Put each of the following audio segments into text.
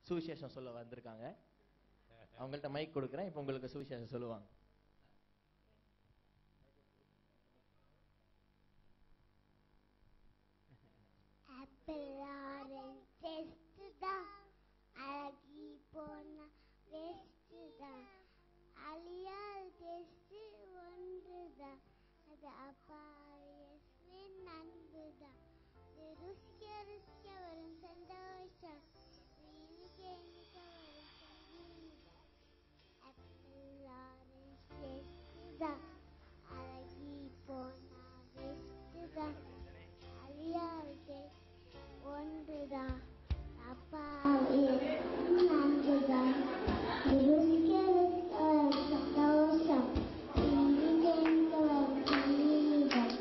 சுவிசேஷம் சொல்ல வந்திருக்காங்க அவங்கள்ட்ட மைக் கொடுக்குறேன் இப்போ உங்களுக்கு சுவிசேஷம் சொல்லுவாங்க ஆப்பிள் ஆரஞ்சு டெஸ்ட் தான் அழகி போனா வேஸ்ட் தான் அழியால் டெஸ்ட் ஒன்று தான் அது அப்பா இயேசுவின் அன்பு தான் இது ருசிக்க ருசிக்க வரும் சந்தோஷம் இனிக்க இனிக்க வரும் சங்கீதம் ஆப்பிள் ஆரஞ்சு டெஸ்ட் தான் அழகி போனா வேஸ்ட் தான் அழியாதே ஒன்றுதான் அப்பா அன்புதான் சந்தோஷம் இனிக்க வரும் சங்கீதம்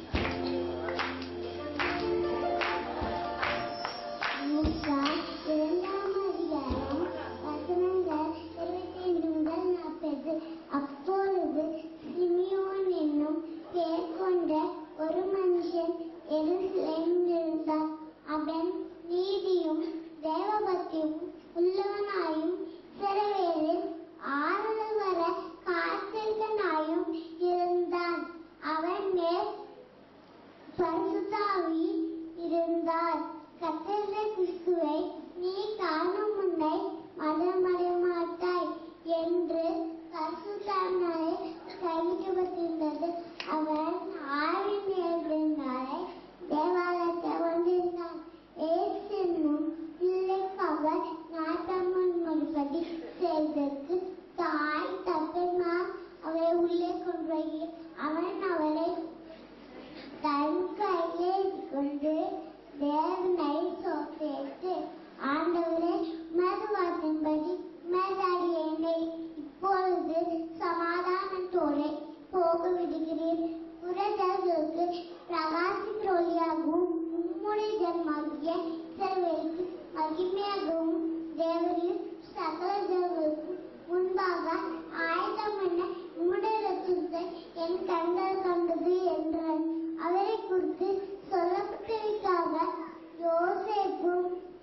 மூசா இரண்டாம் அதிகாரம் வசனங்கள் இருபத்தைந்து முதல் நாற்பது அப்பொழுது சிமியோன் என்னும் பெயர் கொண்ட ஒரு மனுஷன் எருசலேமில் இருந்தார் அவன் நீதியும் தேவபக்தியும் உள்ளவனாயும் சிறவேலில் ஆறுதல் வர காத்திருக்கனாயும் இருந்தான் அவன் மேல் பரிசுத்தாவி இருந்தார் கத்தருடைய கிறிஸ்துவை நீ காணும் முன்னை மதமடைய மாட்டாய் என்று பரிசுத்தாவினாலே கைவிடப்பட்டிருந்தது அவன் ஆவின் எழுதினாலே தேவாலயத்தை கொண்டிருந்தான் ஏசு என்னும் பிள்ளைக்காக நாட்டம்மன் மறுபடி செய்ததற்கு தாய் தப்பெல்லாம் அவளை உள்ளே கொண்டு போய் அவன் அவளை தன் கையிலே கொண்டு தேவனை சோப்பிட்டு ஆண்டவரே மதுவாத்தின்படி மேதாடியேனை இப்பொழுது சமாதானத்தோடு போக விடுகிறேன் புறஜர்களுக்கு பிரகாசிக்கிற ஒளியாகவும் உம்முடைய ஜன்மாகிய சிறுவருக்கு மகிமையாகவும் தேவரில் சகல ஜனங்களுக்கும் முன்பாக ஆயுதம் என்ன உம்முடைய ரத்தத்தை என் கண்கள் கண்டது என்றான் அவரை குறித்து சொல்லப்பட்டவைக்காக யோசேப்பும்